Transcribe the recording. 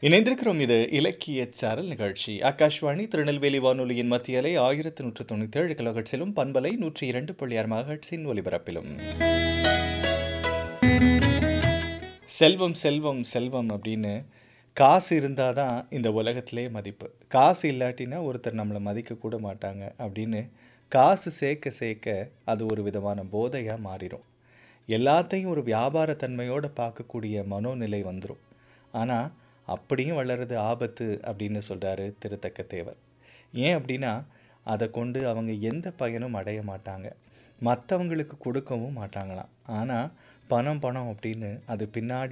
இணைந்திருக்கிறோம் இது இலக்கிய சாரல் நிகழ்ச்சி ஆகாஷ்வாணி திருநெல்வேலி வானொலியின் மத்திய அலை ஆயிரத்தி நூற்று தொண்ணூற்றி ஏழு கிலோஹெட்ஸிலும் பண்பலை நூற்றி இரண்டு புள்ளி ஆறு மகட்ஸின் ஒலிபரப்பிலும் செல்வம் செல்வம் செல்வம் அப்படின்னு காசு இருந்தால் தான் இந்த உலகத்திலே மதிப்பு காசு இல்லாட்டினா ஒருத்தர் நம்மளை மதிக்க கூட மாட்டாங்க அப்படின்னு காசு சேர்க்க சேர்க்க அது ஒரு விதமான போதையாக மாறிடும் எல்லாத்தையும் ஒரு வியாபார தன்மையோடு பார்க்கக்கூடிய மனோநிலை வந்துடும் ஆனால் அப்படியும் வளருது ஆபத்து அப்படின்னு சொல்கிறாரு திருத்தக்க தேவர் ஏன் அப்படின்னா அதை கொண்டு அவங்க எந்த பயனும் அடைய மாட்டாங்க மற்றவங்களுக்கு கொடுக்கவும் மாட்டாங்களாம் ஆனால் பணம் பணம் அப்படின்னு அது பின்னாடி